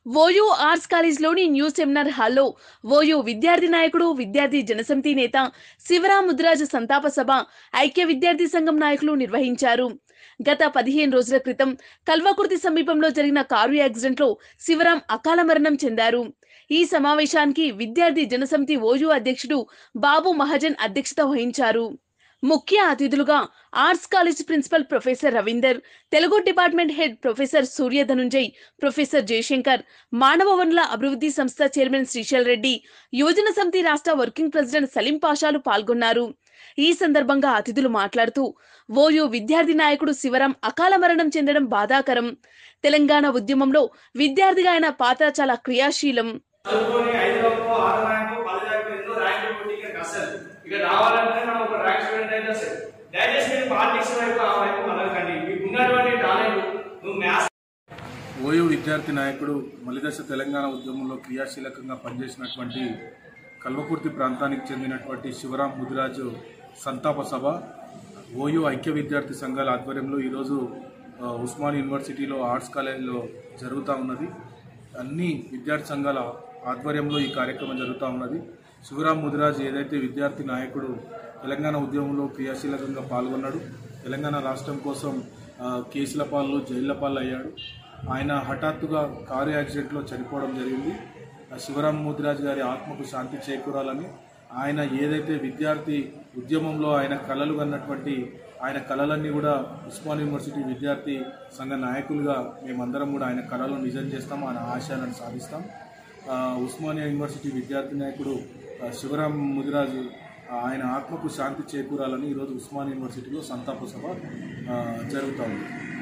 OU arts కాలేజ్లోని new seminar హాల్లో OU విద్యార్థి నాయకుడు విద్యార్థి జనసమితి నేత శివరాం ముదిరాజు సంతాప సభ ఐక్య విద్యార్థి సంఘం నాయకులు నిర్వహించారు గత పదిహేను రోజుల క్రితం కల్వకుర్తి సమీపంలో జరిగిన కారు యాక్సిడెంట్లో శివరాం అకాల మరణం చెందారు ఈ సమావేశానికి విద్యార్థి జనసమితి ఓయూ అధ్యక్షుడు బాబు మహాజన్ అధ్యక్షత వహించారు ముఖ్య అతిథులుగా arts college principal professor Ravinder Telugu department head professor Surya Dhanunjay professor Jayashankar మానవ వనరుల అభివృద్ధి సంస్థ చైర్మన్ శ్రీశైల్ రెడ్డి యువజన సమితి రాష్ట్ర వర్కింగ్ ప్రెసిడెంట్ సలీం పాషాలు పాల్గొన్నారు ఈ సందర్భంగా అతిథులు మాట్లాడుతూ ఓయూ విద్యార్థి నాయకుడు శివరాం అకాల మరణం చెందడం బాధాకరం తెలంగాణ ఉద్యమంలో విద్యార్థిగా ఆయన పాత్ర చాలా క్రియాశీలం చదువుకొని ఐదు ర్యాంకు ఆరు ర్యాంకు పది ర్యాంకు ఎన్నో ర్యాంకులు కొట్టి ఇక్కడికి అసలు ఇక్కడ రావాలంటే మనం ఒక ర్యాంక్ స్టూడెంట్ అయితే అసలు దయచేసి మీరు పాలిటిక్స్ వైపు ఆ వైపు మళ్ళకండి మీకు ఉన్నటువంటి టాలెంట్ నువ్వు మ్యాథ్స్ ఓయూ విద్యార్థి నాయకుడు మలిదశ తెలంగాణ ఉద్యమంలో క్రియాశీలకంగా పనిచేసినటువంటి కల్వకుర్తి ప్రాంతానికి చెందినటువంటి శివరాం ముదిరాజు సంతాప సభ ఓయూ ఐక్య విద్యార్థి సంఘాల ఆధ్వర్యంలో ఈరోజు ఆ, ఉస్మాన్ యూనివర్సిటీలో ఆర్ట్స్ కాలేజీలో జరుగుతూ ఉన్నది అన్ని విద్యార్థి సంఘాల ఆధ్వర్యంలో ఈ కార్యక్రమం జరుగుతూ ఉన్నది శివరాం ముదిరాజ్ ఏదైతే విద్యార్థి నాయకుడు తెలంగాణ ఉద్యమంలో క్రియాశీలకంగా పాల్గొన్నాడు తెలంగాణ రాష్ట్రం కోసం ఆ, కేసుల పాలు జైళ్ల పాలు అయ్యాడు ఆయన హఠాత్తుగా కారు యాక్సిడెంట్లో చనిపోవడం జరిగింది ఆ శివరాం ముదిరాజ్ గారి ఆత్మకు శాంతి చేకూరాలని ఆయన ఏదైతే విద్యార్థి ఉద్యమంలో ఆయన కళలు కన్నటువంటి ఆయన కళలన్నీ కూడా ఉస్మాన్ యూనివర్సిటీ విద్యార్థి సంఘ నాయకులుగా మేమందరం కూడా ఆయన కళలను నిజం చేస్తాం ఆయన ఆశయాలను సాధిస్తాం ఆ, ఉస్మానియా యూనివర్సిటీ విద్యార్థి నాయకుడు ఆ, శివరాం ముదిరాజు ఆ, ఆయన ఆత్మకు శాంతి చేకూరాలని ఈరోజు ఉస్మాన్ యూనివర్సిటీలో సంతాప సభ ఆ, జరుగుతూ ఉంది